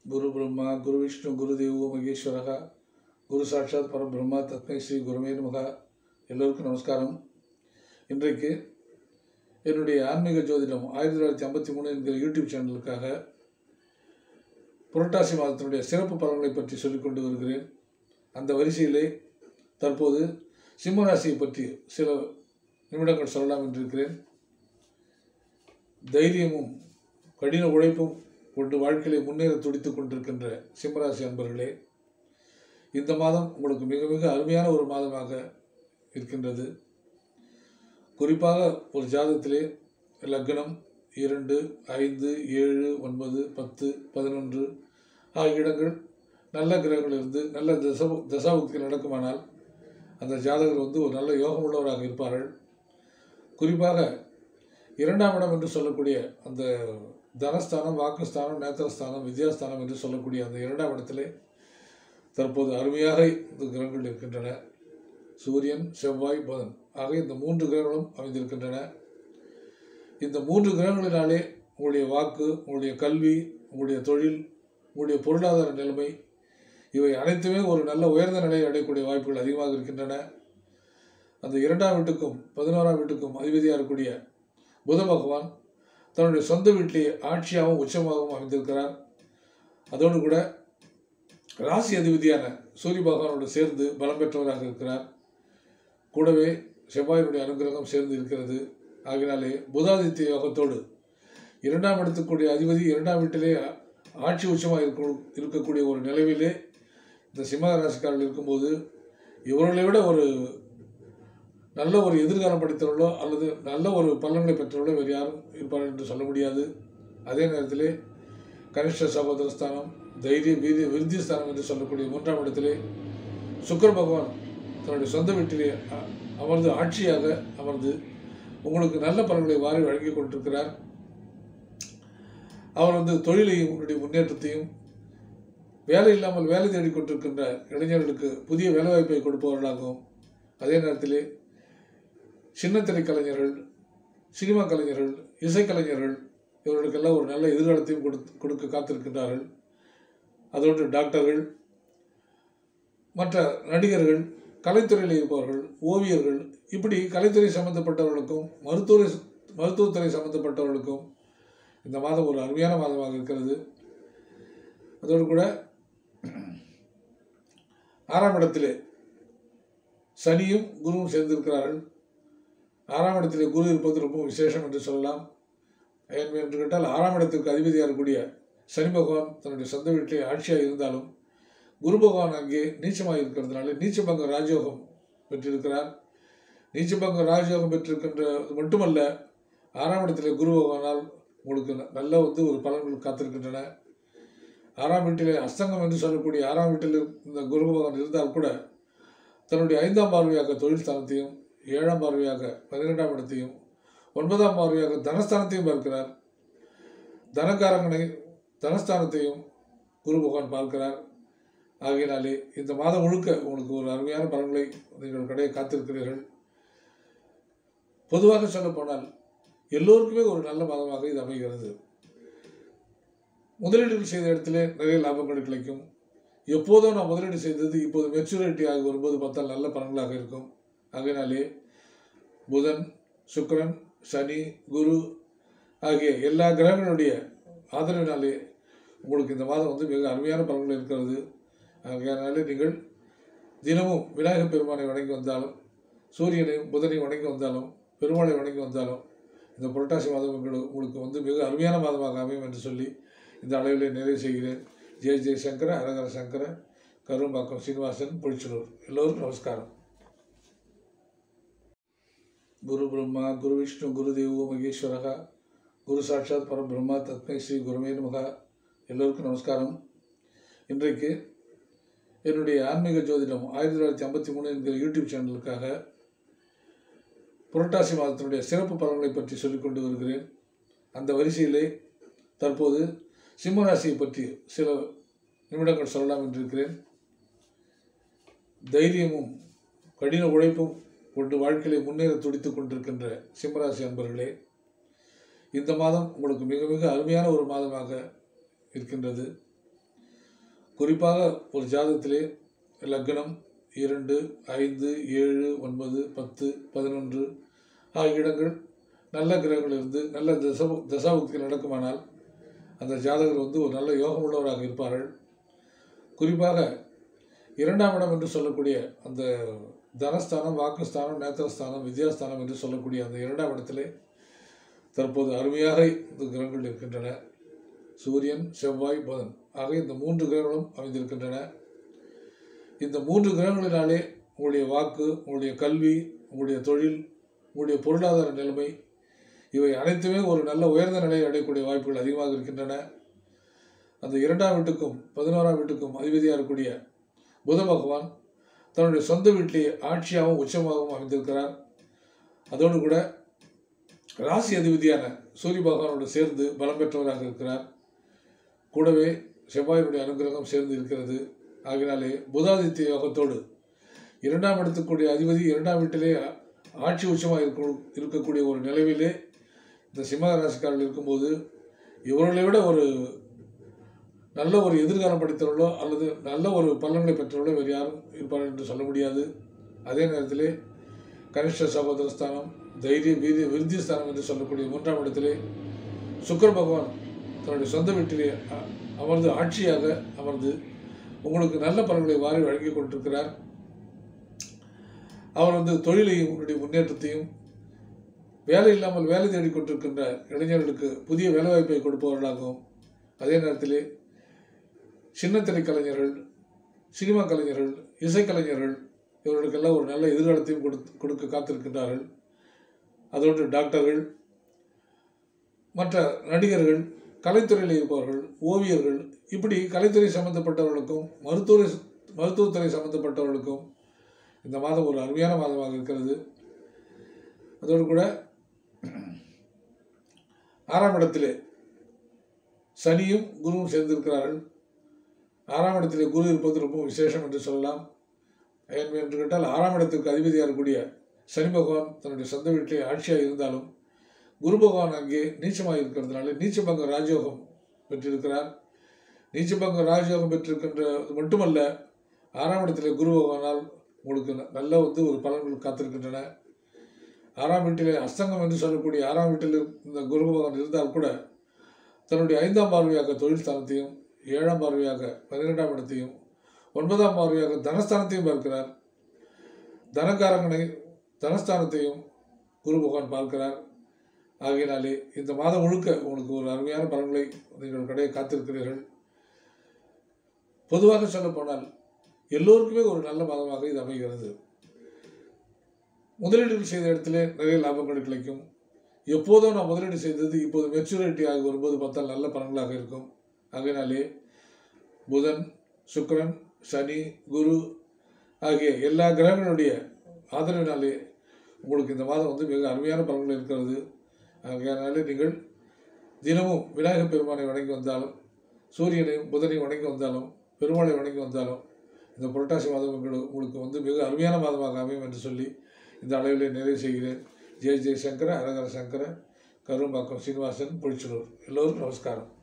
குரு பிரம்மா குரு விஷ்ணு குரு தேவோ மகேஸ்வரக குரு சாட்சாத் பரபிரம்மா தத்மை ஸ்ரீ குருமே நமகா எல்லோருக்கும் நமஸ்காரம் இன்றைக்கு என்னுடைய ஆன்மீக ஜோதிடம் ஆயிரத்தி தொள்ளாயிரத்தி ஐம்பத்தி மூணு என்கிற யூடியூப் சேனலுக்காக புரட்டாசி மாதத்தினுடைய சிறப்பு பலன்களை பற்றி சொல்லிக்கொண்டு வருகிறேன் அந்த வரிசையிலே தற்போது சிம்ம ராசியை பற்றி சில நிமிடங்கள் சொல்லலாம் என்று இருக்கிறேன் தைரியமும் கடின உழைப்பும் கொண்டு வாழ்க்கையிலே முன்னேற துடித்துக் கொண்டிருக்கின்ற சிம்மராசி அன்பர்களே இந்த மாதம் உங்களுக்கு மிக மிக அருமையான ஒரு மாதமாக இருக்கின்றது குறிப்பாக ஒரு ஜாதகத்திலே லக்னம் இரண்டு ஐந்து ஏழு ஒன்பது பத்து பதினொன்று ஆகிய இடங்கள் நல்ல கிரகங்கள் இருந்து நல்ல தச தசாபுக்தி நடக்குமானால் அந்த ஜாதகர் வந்து ஒரு நல்ல யோகமுள்ளவராக இருப்பார்கள் குறிப்பாக இரண்டாம் இடம் என்று சொல்லக்கூடிய அந்த தனஸ்தானம் வாக்குஸ்தானம் நேத்திரஸ்தானம் வித்யாஸ்தானம் என்று சொல்லக்கூடிய அந்த இரண்டாம் இடத்திலே தற்போது அருமையாக இந்த கிரகங்கள் இருக்கின்றன சூரியன் செவ்வாய் புதன் ஆக இந்த மூன்று கிரகங்களும் அமைந்திருக்கின்றன இந்த மூன்று கிரகங்களினாலே உங்களுடைய வாக்கு உங்களுடைய கல்வி உங்களுடைய தொழில் உங்களுடைய பொருளாதார நிலைமை இவை அனைத்துமே ஒரு நல்ல உயர்ந்த நிலையை அடையக்கூடிய வாய்ப்புகள் அதிகமாக இருக்கின்றன அந்த இரண்டாம் வீட்டுக்கும் பதினோராம் வீட்டுக்கும் அதிபதியாக இருக்கக்கூடிய புத பகவான் தன்னுடைய சொந்த வீட்டிலே ஆட்சியாகவும் உச்சமாகவும் அமைந்திருக்கிறார் அதோடு கூட ராசி அதிபதியான சூரிய பகவானோடு சேர்ந்து பலம் பெற்றவராக இருக்கிறார் கூடவே செவ்வாயினுடைய அனுகிரகம் சேர்ந்து இருக்கிறது ஆகினாலே புதாதித்ய யோகத்தோடு இரண்டாம் இடத்துக்குரிய அதிபதி இரண்டாம் வீட்டிலே ஆட்சி உச்சமாக இருக்க இருக்கக்கூடிய ஒரு நிலையிலே இந்த சிம்ம ராசிக்காரர்கள் இருக்கும்போது இவர்களை விட ஒரு நல்ல ஒரு எதிர்காலம் படித்தவர்களோ அல்லது நல்ல ஒரு பலன்களை பெற்றவர்களோ வேறு யாரும் இருப்பார்கள் என்று சொல்ல முடியாது அதே நேரத்திலே கனிஷ்ட சகோதர ஸ்தானம் தைரிய வீரிய விருத்தி ஸ்தானம் என்று சொல்லக்கூடிய மூன்றாம் இடத்திலே சுக்கர பகவான் தன்னுடைய சொந்த வீட்டிலே அ- அமர்ந்து ஆட்சியாக அமர்ந்து உங்களுக்கு நல்ல பலன்களை வாரி வழங்கி கொண்டிருக்கிறார் அவர் வந்து தொழிலையும் உங்களுடைய முன்னேற்றத்தையும் வேலை இல்லாமல் வேலை தேடிக் கொண்டிருக்கின்ற இளைஞர்களுக்கு புதிய வேலைவாய்ப்பை கொடுப்பவர்களாகவும் அதே நேரத்திலே சின்னத்திரை கலைஞர்கள் சினிமா கலைஞர்கள் இசைக்கலைஞர்கள் இவர்களுக்கெல்லாம் ஒரு நல்ல எதிர்காலத்தையும் கொடுத்து கொடுக்க காத்திருக்கின்றார்கள் அதோடு டாக்டர்கள் மற்ற நடிகர்கள் கலைத்துறையில் இருப்பவர்கள் ஓவியர்கள் இப்படி கலைத்துறை சம்பந்தப்பட்டவர்களுக்கும் மருத்துவ மருத்துவத்துறை சம்பந்தப்பட்டவர்களுக்கும் இந்த மாதம் ஒரு அருமையான மாதமாக இருக்கிறது அதோடு கூட ஆறாம் இடத்திலே சனியும் குருவும் சேர்ந்திருக்கிறார்கள் ஆறாம் இடத்திலே குரு இருப்பது ரொம்ப விசேஷம் என்று சொல்லலாம் ஏன் என்று கேட்டால் ஆறாம் இடத்திற்கு அதிபதியாக இருக்கக்கூடிய சனி பகவான் தன்னுடைய சொந்த வீட்டிலே ஆட்சியாக இருந்தாலும் குரு பகவான் அங்கே நீச்சமாக இருக்கிறதுனால நீச்சபங்க ராஜயோகம் பெற்றிருக்கிறார் நீச்சபங்க ராஜயோகம் பெற்றிருக்கின்றது மட்டுமல்ல ஆறாம் இடத்திலே குரு பகவானால் உங்களுக்கு ந- நல்ல வந்து ஒரு பலன்கள் காத்திருக்கின்றன ஆறாம் வீட்டிலே அஸ்தங்கம் என்று சொல்லக்கூடிய ஆறாம் வீட்டில் இந்த குரு பகவான் இருந்தால் கூட தன்னுடைய ஐந்தாம் பார்வையாக தொழில் ஸ்தானத்தையும் ஏழாம் பார்வையாக பன்னிரெண்டாம் இடத்தையும் ஒன்பதாம் பார்வையாக தனஸ்தானத்தையும் பார்க்கிறார் தனக்காரங்கனை தனஸ்தானத்தையும் குரு பகவான் பார்க்கிறார் ஆகையினாலே இந்த மாதம் முழுக்க உங்களுக்கு ஒரு அருமையான பலன்களை நீங்கள் கடைய காத்திருக்கிறீர்கள் பொதுவாக சொல்லப்போனால் எல்லோருக்குமே ஒரு நல்ல மாதமாக இது அமைகிறது முதலீடுகள் செய்த இடத்திலே நிறைய லாபங்கள் கிடைக்கும் எப்போதோ நான் முதலீடு செய்தது இப்போது மெச்சூரிட்டி ஆகி வரும்போது பார்த்தால் நல்ல பலன்களாக இருக்கும் ஆகையினாலே புதன் சுக்கிரன் சனி குரு ஆகிய எல்லா கிரகங்களுடைய ஆதரவினாலே உங்களுக்கு இந்த மாதம் வந்து மிக அருமையான பலன்கள் இருக்கிறது ஆகையினாலே நீங்கள் தினமும் விநாயகப் பெருமானை வணங்கி வந்தாலும் சூரியனையும் புதனையும் வணங்கி வந்தாலும் பெருமாளை வணங்கி வந்தாலும் இந்த புரட்டாசி மாதம் உங்களுக்கு உங்களுக்கு வந்து மிக அருமையான மாதமாக அமையும் என்று சொல்லி இந்த அளவிலே நிறைவு செய்கிறேன் ஜெய ஜெயசங்கர ஹரஹர சங்கர கரும்பாக்கம் சீனிவாசன் பொழிச்சலூர் எல்லோருக்கும் நமஸ்காரம் குரு பிரம்மா குரு விஷ்ணு குரு தேவோ மகேஸ்வரக குரு சாட்சாத் பரபிரம்மா தத்மை ஸ்ரீ குருமே நமகா எல்லோருக்கும் நமஸ்காரம் இன்றைக்கு என்னுடைய ஆன்மீக ஜோதிடம் ஆயிரத்தி தொள்ளாயிரத்தி ஐம்பத்தி மூணு என்கிற யூடியூப் சேனலுக்காக புரட்டாசி மாதத்தினுடைய சிறப்பு பலன்களை பற்றி சொல்லிக்கொண்டு வருகிறேன் அந்த வரிசையிலே தற்போது சிம்ம ராசியை பற்றி சில நிமிடங்கள் சொல்லலாம் என்று இருக்கிறேன் தைரியமும் கடின உழைப்பும் கொண்டு வாழ்க்கையிலே முன்னேற துடித்துக் கொண்டிருக்கின்ற சிம்மராசி அன்பர்களே இந்த மாதம் உங்களுக்கு மிக மிக அருமையான ஒரு மாதமாக இருக்கின்றது குறிப்பாக ஒரு ஜாதகத்திலே லக்னம் இரண்டு ஐந்து ஏழு ஒன்பது பத்து பதினொன்று ஆகிய இடங்கள் நல்ல கிரகங்கள் இருந்து நல்ல தச தசாபுக்திகள் நடக்குமானால் அந்த ஜாதகர் வந்து ஒரு நல்ல யோகமுள்ளவராக இருப்பார்கள் குறிப்பாக இரண்டாம் இடம் என்று சொல்லக்கூடிய அந்த தனஸ்தானம் வாக்குஸ்தானம் நேத்திரஸ்தானம் வித்யாஸ்தானம் என்று சொல்லக்கூடிய அந்த இரண்டாம் இடத்திலே தற்போது அருமையாக இந்த கிரகங்கள் இருக்கின்றன சூரியன் செவ்வாய் புதன் ஆக இந்த மூன்று கிரகங்களும் அமைந்திருக்கின்றன இந்த மூன்று கிரகங்களினாலே உங்களுடைய வாக்கு உங்களுடைய கல்வி உங்களுடைய தொழில் உங்களுடைய பொருளாதார நிலைமை இவை அனைத்துமே ஒரு நல்ல உயர்ந்த நிலையை அடையக்கூடிய வாய்ப்புகள் அதிகமாக இருக்கின்றன அந்த இரண்டாம் வீட்டுக்கும் பதினோராம் வீட்டுக்கும் அதிபதியாக இருக்கக்கூடிய புத பகவான் தன்னுடைய சொந்த வீட்டிலேயே ஆட்சியாகவும் உச்சமாகவும் அமைந்திருக்கிறார் அதோடு கூட ராசி அதிபதியான சூரிய பகவானோடு சேர்ந்து பலம் பெற்றவராக இருக்கிறார் கூடவே செவ்வாயினுடைய அனுகிரகம் சேர்ந்து இருக்கிறது ஆகினாலே புதாதித்ய யோகத்தோடு இரண்டாம் இடத்துக்குரிய அதிபதி இரண்டாம் வீட்டிலே ஆட்சி உச்சமாக இருக்க இருக்கக்கூடிய ஒரு நிலையிலே இந்த சிம்ம ராசிக்காரர்கள் இருக்கும்போது இவர்களை விட ஒரு நல்ல ஒரு எதிர்காலம் படித்தவர்களோ அல்லது நல்ல ஒரு பலன்களை பெற்றவர்களோ வேறு யாரும் இருப்பார்கள் என்று சொல்ல முடியாது அதே நேரத்திலே கனிஷ்ட சகோதரஸ்தானம் தைரிய வீரிய விருத்திஸ்தானம் என்று சொல்லக்கூடிய மூன்றாம் இடத்திலே சுக்கர பகவான் தன்னுடைய சொந்த வீட்டிலே அ- அமர்ந்து ஆட்சியாக அமர்ந்து உங்களுக்கு நல்ல பலன்களை வாரி வழங்கி கொண்டிருக்கிறார் அவர் வந்து தொழிலையும் உங்களுடைய முன்னேற்றத்தையும் வேலை இல்லாமல் வேலை தேடிக் கொண்டிருக்கின்ற இளைஞர்களுக்கு புதிய வேலைவாய்ப்பை கொடுப்பவர்களாகவும் அதே நேரத்திலே சின்னத்திரை கலைஞர்கள் சினிமா கலைஞர்கள் இசைக்கலைஞர்கள் இவர்களுக்கெல்லாம் ஒரு நல்ல எதிர்காலத்தையும் கொடுத்து கொடுக்க காத்திருக்கின்றார்கள் அதோடு டாக்டர்கள் மற்ற நடிகர்கள் கலைத்துறையில் இருப்பவர்கள் ஓவியர்கள் இப்படி கலைத்துறை சம்பந்தப்பட்டவர்களுக்கும் மருத்துவ மருத்துவத்துறை சம்பந்தப்பட்டவர்களுக்கும் இந்த மாதம் ஒரு அருமையான மாதமாக இருக்கிறது அதோடு கூட ஆறாம் இடத்திலே சனியும் குருவும் சேர்ந்திருக்கிறார்கள் ஆறாம் இடத்திலே குரு இருப்பது ரொம்ப விசேஷம் என்று சொல்லலாம் ஏன் என்று கேட்டால் ஆறாம் இடத்திற்கு அதிபதியாக இருக்கக்கூடிய சனி பகவான் தன்னுடைய சொந்த வீட்டிலே ஆட்சியாக இருந்தாலும் குரு பகவான் அங்கே நீச்சமாக இருக்கிறதுனால நீச்சபங்க ராஜயோகம் பெற்றிருக்கிறார் நீச்சபங்க ராஜயோகம் பெற்றிருக்கின்றது மட்டுமல்ல ஆறாம் இடத்திலே குரு பகவானால் உங்களுக்கு ந- நல்ல வந்து ஒரு பலன்கள் காத்திருக்கின்றன ஆறாம் வீட்டிலே அஸ்தங்கம் என்று சொல்லக்கூடிய ஆறாம் வீட்டில் இந்த குரு பகவான் இருந்தால் கூட தன்னுடைய ஐந்தாம் பார்வையாக தொழில் ஸ்தானத்தையும் ஏழாம் பார்வையாக பன்னிரெண்டாம் இடத்தையும் ஒன்பதாம் பார்வையாக தனஸ்தானத்தையும் பார்க்கிறார் தனகாரங்கனை தனஸ்தானத்தையும் குரு பகவான் பார்க்கிறார் ஆகையினாலே இந்த மாதம் முழுக்க உங்களுக்கு ஒரு அருமையான பலன்களை நீங்கள் கடைய காத்திருக்கிறீர்கள் பொதுவாக சொல்லப்போனால் எல்லோருக்குமே ஒரு நல்ல மாதமாக இது அமைகிறது முதலீடுகள் செய்த இடத்திலே நிறைய லாபங்கள் கிடைக்கும் எப்போதும் நான் முதலீடு செய்தது இப்போது மெச்சூரிட்டி ஆகி வரும்போது பார்த்தால் நல்ல பலன்களாக இருக்கும் ஆகையினாலே புதன் சுக்கிரன் சனி குரு ஆகிய எல்லா கிரகங்களுடைய ஆதரவினாலே உங்களுக்கு இந்த மாதம் வந்து மிக அருமையான பலன்கள் இருக்கிறது ஆகையினாலே நீங்கள் தினமும் விநாயகப் பெருமானை வணங்கி வந்தாலும் சூரியனையும் புதனையும் வணங்கி வந்தாலும் பெருமாளை வணங்கி வந்தாலும் இந்த புரட்டாசி மாதம் உங்களுக்கு உங்களுக்கு வந்து மிக அருமையான மாதமாக அமையும் என்று சொல்லி இந்த அளவிலே நிறைவு செய்கிறேன் ஜெய் ஜெய் சங்கர அரகர சங்கர கரும்பாக்கம் சீனிவாசன் பொழிச்சலூர் எல்லோருக்கும் நமஸ்காரம்